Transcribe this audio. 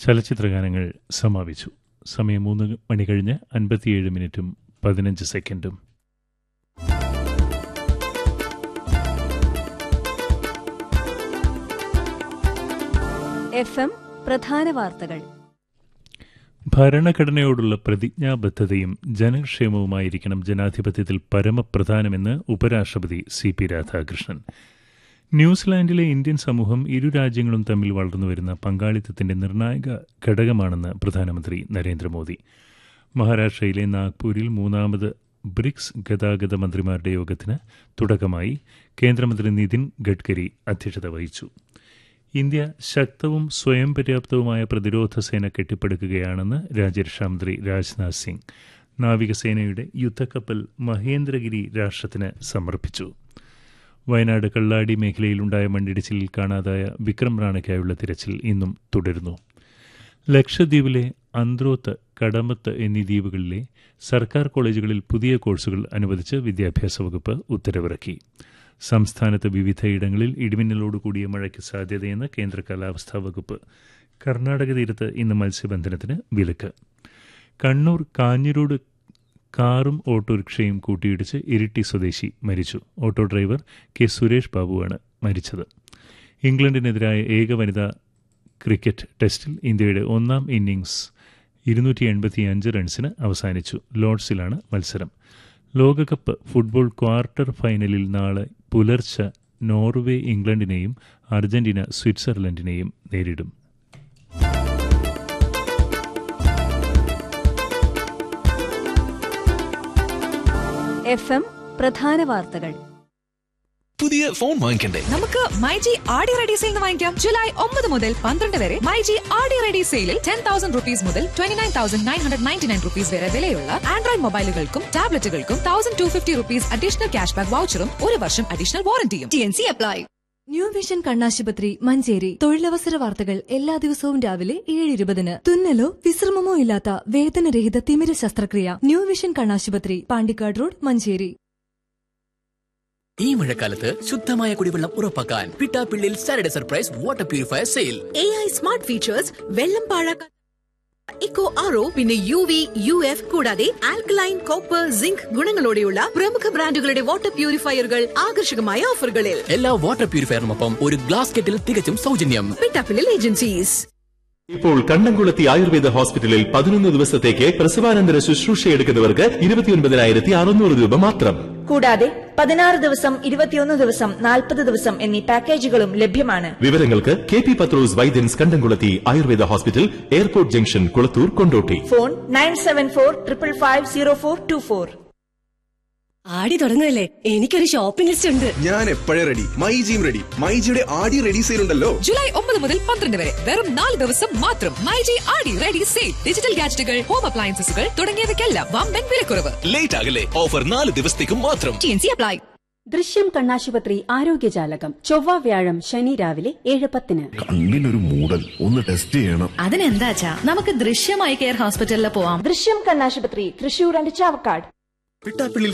ചലച്ചിത്രഗാനങ്ങൾ സമാപിച്ചു സമയം മൂന്ന് മണി കഴിഞ്ഞ് അൻപത്തിയേഴ് മിനിറ്റും പതിനഞ്ച് സെക്കൻഡും എഫ് എം പ്രധാന വാർത്തകൾ ഭരണഘടനയോടുള്ള പ്രതിജ്ഞാബദ്ധതയും ജനക്ഷേമവുമായിരിക്കണം ജനാധിപത്യത്തിൽ പരമപ്രധാനമെന്ന് ഉപരാഷ്ട്രപതി സി പി രാധാകൃഷ്ണൻ ന്യൂസിലാൻഡിലെ ഇന്ത്യൻ സമൂഹം ഇരു രാജ്യങ്ങളും തമ്മിൽ വളർന്നുവരുന്ന പങ്കാളിത്തത്തിന്റെ നിർണായക ഘടകമാണെന്ന് പ്രധാനമന്ത്രി നരേന്ദ്രമോദി മഹാരാഷ്ട്രയിലെ നാഗ്പൂരിൽ മൂന്നാമത് ബ്രിക്സ് ഗതാഗത മന്ത്രിമാരുടെ യോഗത്തിന് തുടക്കമായി കേന്ദ്രമന്ത്രി നിതിൻ ഗഡ്കരി അധ്യക്ഷത വഹിച്ചു ഇന്ത്യ ശക്തവും സ്വയം പര്യാപ്തവുമായ പ്രതിരോധ സേന കെട്ടിപ്പടുക്കുകയാണെന്ന് രാജ്യരക്ഷാമന്ത്രി രാജ്നാഥ് സിംഗ് നാവികസേനയുടെ യുദ്ധക്കപ്പൽ മഹേന്ദ്രഗിരി രാഷ്ട്രത്തിന് സമർപ്പിച്ചു വയനാട് കള്ളാടി മേഖലയിലുണ്ടായ മണ്ണിടിച്ചിലിൽ കാണാതായ വിക്രം റാണയ്ക്കായുള്ള തിരച്ചിൽ ഇന്നും തുടരുന്നു ലക്ഷദ്വീപിലെ അന്ത്രോത്ത് കടമത്ത് എന്നീ ദ്വീപുകളിലെ സർക്കാർ കോളേജുകളിൽ പുതിയ കോഴ്സുകൾ അനുവദിച്ച് വിദ്യാഭ്യാസ വകുപ്പ് ഉത്തരവിറക്കി സംസ്ഥാനത്ത് വിവിധയിടങ്ങളിൽ ഇടിമിന്നലോട് കൂടിയ മഴയ്ക്ക് സാധ്യതയെന്ന് കേന്ദ്ര കാലാവസ്ഥാ വകുപ്പ് കർണാടക തീരത്ത് ഇന്ന് മത്സ്യബന്ധനത്തിന് വിലക്ക് കണ്ണൂർ കാഞ്ഞിരോട് കാറും ഓട്ടോറിക്ഷയും കൂട്ടിയിടിച്ച് ഇരിട്ടി സ്വദേശി മരിച്ചു ഓട്ടോ ഡ്രൈവർ കെ സുരേഷ് ബാബുവാണ് മരിച്ചത് ഇംഗ്ലണ്ടിനെതിരായ ഏക വനിതാ ക്രിക്കറ്റ് ടെസ്റ്റിൽ ഇന്ത്യയുടെ ഒന്നാം ഇന്നിംഗ്സ് ഇരുന്നൂറ്റി എൺപത്തിയഞ്ച് റൺസിന് അവസാനിച്ചു ലോർഡ്സിലാണ് മത്സരം ലോകകപ്പ് ഫുട്ബോൾ ക്വാർട്ടർ ഫൈനലിൽ നാളെ പുലർച്ചെ നോർവേ ഇംഗ്ലണ്ടിനെയും അർജന്റീന സ്വിറ്റ്സർലൻഡിനെയും നേരിടും എഫ് എം പ്രധാന വാർത്തകൾ പുതിയ ഫോൺ വാങ്ങിക്കണ്ടേ നമുക്ക് മൈജി ആടി റെഡി സെയിൽ വാങ്ങിക്കാം ജൂലൈ ഒമ്പത് മുതൽ പന്ത്രണ്ട് വരെ മൈജി ആടി റെഡി സെയിലിൽ ടെൻ തൗസൻഡ് റുപ്പീസ് മുതൽ twenty nine thousand nine hundred ninety nine rupees വരെ വിലയുള്ള ആൻഡ്രോയിഡ് മൊബൈലുകൾക്കും ടാബ്ലറ്റുകൾക്കും thousand two fifty rupees additional cash back വൗച്ചറും ഒരു വർഷം അഡീഷണൽ വാറന്റിയും T N C apply new vision കണ്ണാശുപത്രി മഞ്ചേരി തൊഴിലവസര വാർത്തകൾ എല്ലാ ദിവസവും രാവിലെ ഏഴ് ഇരുപതിന് തുന്നലോ വിശ്രമമോ ഇല്ലാത്ത വേദനരഹിത തിമിര ശസ്ത്രക്രിയ ന്യൂ വിഷൻ കണ്ണാശുപത്രി പാണ്ടിക്കാട് റോഡ് മഞ്ചേരി ഈ മഴക്കാലത്ത് ശുദ്ധമായ കുടിവെള്ളം ഉറപ്പാക്കാൻ Pittappillil Saturday surprise water purifier sale A I smart features വെള്ളം പാഴാക്കാൻ ഇക്കോ ആറോ പിന്നെ യു വി യു എഫ് കൂടാതെ ആൽക്കലൈൻ കോപ്പർ സിങ്ക് ഗുണങ്ങളോടെയുള്ള പ്രമുഖ ബ്രാൻഡുകളുടെ വാട്ടർ പ്യൂരിഫയറുകൾ ആകർഷകമായ ഓഫറുകളിൽ എല്ലാ വാട്ടർ പ്യൂരിഫയറിനൊപ്പം ഒരു ഗ്ലാസ് കെറ്റിൽ തികച്ചും സൗജന്യം പിട്ടാപ്പിള്ളിൽ ഏജൻസീസ് ഇപ്പോൾ കണ്ടംകുളത്തി ആയുർവേദ ഹോസ്പിറ്റലിൽ പതിനൊന്ന് ദിവസത്തേക്ക് പ്രസവാനന്തര ശുശ്രൂഷ എടുക്കുന്നവർക്ക് ഇരുപത്തിയൊൻപതിനായിരത്തി അറുന്നൂറ് രൂപ മാത്രം കൂടാതെ പതിനാറ് ദിവസം ഇരുപത്തിയൊന്ന് ദിവസം നാൽപ്പത് ദിവസം എന്നീ പാക്കേജുകളും ലഭ്യമാണ് വിവരങ്ങൾക്ക് K P Pathros Vaidyans Kandamkulathy Ayurveda hospital airport junction Kulathur Kondotty phone nine seven four triple five zero four two four Aadi തുടങ്ങുകയല്ലേ എനിക്കൊരു ഷോപ്പിംഗ് ലിസ്റ്റ് ഉണ്ട് ഞാൻ എപ്പോഴേ റെഡി മൈ ജിയും റെഡി മൈജിയുടെ ആടി റെഡി സെയിൽ ഉണ്ടല്ലോ ജൂലൈ ഒമ്പത് മുതൽ പന്ത്രണ്ട് വരെ വെറും നാല് ദിവസം മാത്രം myG Aadi ready sale digital ഗാഡ്ജറ്റുകൾ ഹോം അപ്ലയൻസസുകൾ തുടങ്ങിയവയ്ക്കെല്ലാം വമ്പൻ വിലക്കുറവ് ലേറ്റ് ആകല്ലേ ഓഫർ നാല് ദിവസത്തേക്കും മാത്രം ടി എൻ സി അപ്ലൈ ദൃശ്യം കണ്ണാശുപത്രി ആരോഗ്യജാലകം ചൊവ്വ വ്യാഴം ശനി രാവിലെ ഏഴ് പത്തിന് കണ്ണിനൊരു മൂടൽ ഒന്ന് ടെസ്റ്റ് ചെയ്യണം അതിനെന്താച്ചാ നമുക്ക് ദൃശ്യമായി കെയർ ഹോസ്പിറ്റലിൽ പോവാം ദൃശ്യം കണ്ണാശുപത്രി തൃശൂർ ആൻഡ് ചാവക്കാട് പിട്ടാപ്പിള്ളി